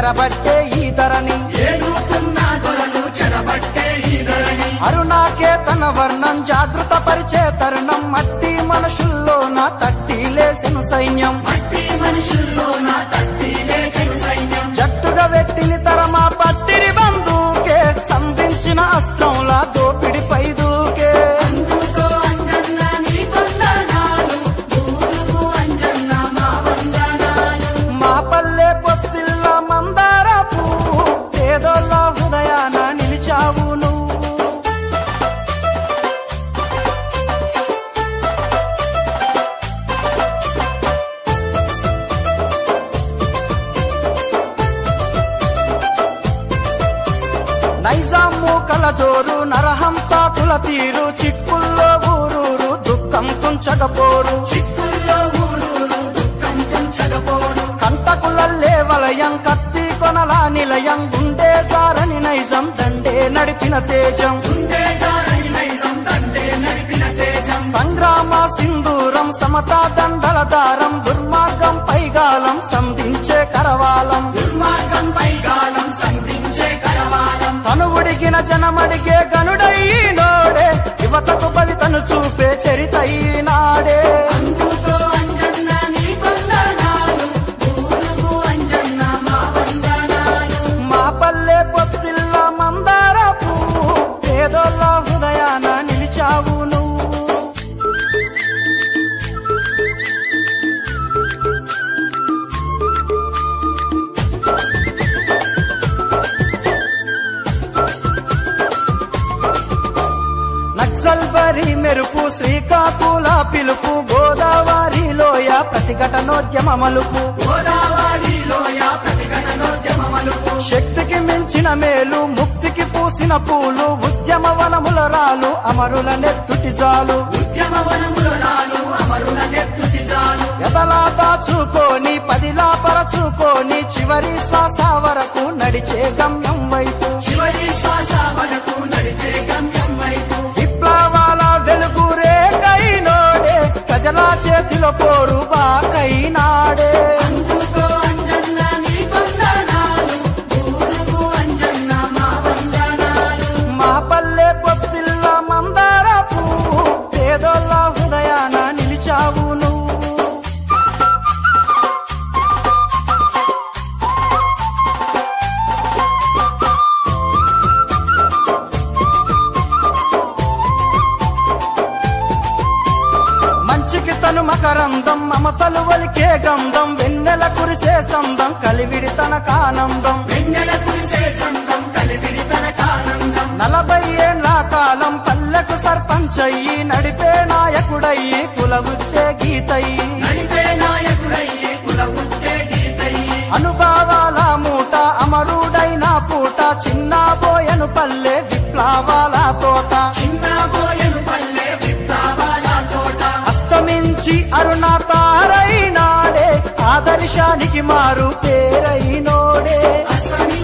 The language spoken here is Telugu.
చెరబట్టే ఈ ధరని ఏలుతున్న దొరలు చెరబట్టే ఈ ధరణి అరుణాకే తన వర్ణం జాగృత పరిచే తరుణం మట్టి మనుషుల్లో నా తట్టి లేసెను సైన్యం మట్టి మనుషుల్లో నా తట్టి లేచెను సైన్యం జట్టుగా వెట్టిని తరమా పట్టిరి బంధుకే సంధించిన అస్త్రంలా దోపిడి పైదూకే అందుకో అంజన్న నీ వందనాలు దూరుకు అంజన్న మా వందనాలు మా పల్లె పొత్తిల్ల మందార పువ్వు పేదోళ్ళ హృదయాన నిలిచావు నువ్వు నైజాము కలజోరు నరహంతాకుల తీరు చిక్కుల్లో ఊరూరు దుఃఖం తుంచకపోరు చిక్కుల్లో ఊరూరు దుఃఖం తుంచకపోడు కంటకులల్లే వలయం కత్తి కొనలా నిలయం గుండె జారని నైజం దండే నడిపిన తేజం గుండె జారని నైజం తండే నడిపిన తేజం సంగ్రామ సింధూరం సమతా దండల దారం దుర్మార్గం పైగాలం సంధించే కరవాలం దుర్మార్గం పైగాలం సంధించే కరవాలం తనువుడిగిన జనమడిగే గనుడైనోడే యువతకు బలితను చూపే చరితైనాడే అందుకో అంజన్న నీ వందనాలు దూరుకు అంజన్న మా వందనాలు మా పల్లె పొత్తిల్ల మందార పువ్వు పేదోళ్ళ హృదయాన నిలిచావు నువ్వు నక్సల్ బరి మెరుపు శ్రీకాకుళ పిలుపు గోదావరి లోయ ప్రతిఘటనోద్యమ మలుపు గోదావరి లోయ ప్రతిఘటనోద్యమ మలుపు శక్తికి మించిన మేలు ముక్తికి పూసిన పూలు ఉద్యమ వనముల రాలు అమరుల నెత్తుటి జాలు ఉద్యమ వనములు రాలు అమరుల నెత్తుటి జాలు ఎదలా దాచుకొని పదిలా పరచుకొని చివరి శ్వాస వరకు నడిచే గమ్యం వైపు చివరి శ్వాస వరకు నడిచే గమ్యం వైపు విప్లవాల వెలుగు రేకైనోడే ప్రజల చేతిలో పోరు బాకైనాడే అందుకో అంజన్న నీ వందనాలు దూరుకు అంజన్న మా వందనాలు మా పల్లె పొత్తిల్ల మందార పువ్వు పేదోళ్ళ హృదయాన నిలిచావు నువ్వు మంచికి తను మకరందం మమతలు వలికే గంధం వెన్నెల కురిసే సందం కలివిడి తనకానందం వెన్నెల కురిసే చందం కలివిడి తనకానందం నలభై ఏళ్ళ కాలం పల్లెకు సర్పంచయ్యి నడిపే నాయకుడయ్యి కులవృత్తే గీతయ్యి నడిపే నాయకుడయ్యే కుల ఉత్తే గీతయ్యే అనుభవాల మూట అమరుడైన పూట చిన్నబోయను పల్లె విప్లవాల తోట చిన్నబోయను పల్లె విప్లవాల తోట అస్తమించి అరుణ తారైనాడే ఆదర్శానికి మారు పేరైనోడే అస్తమి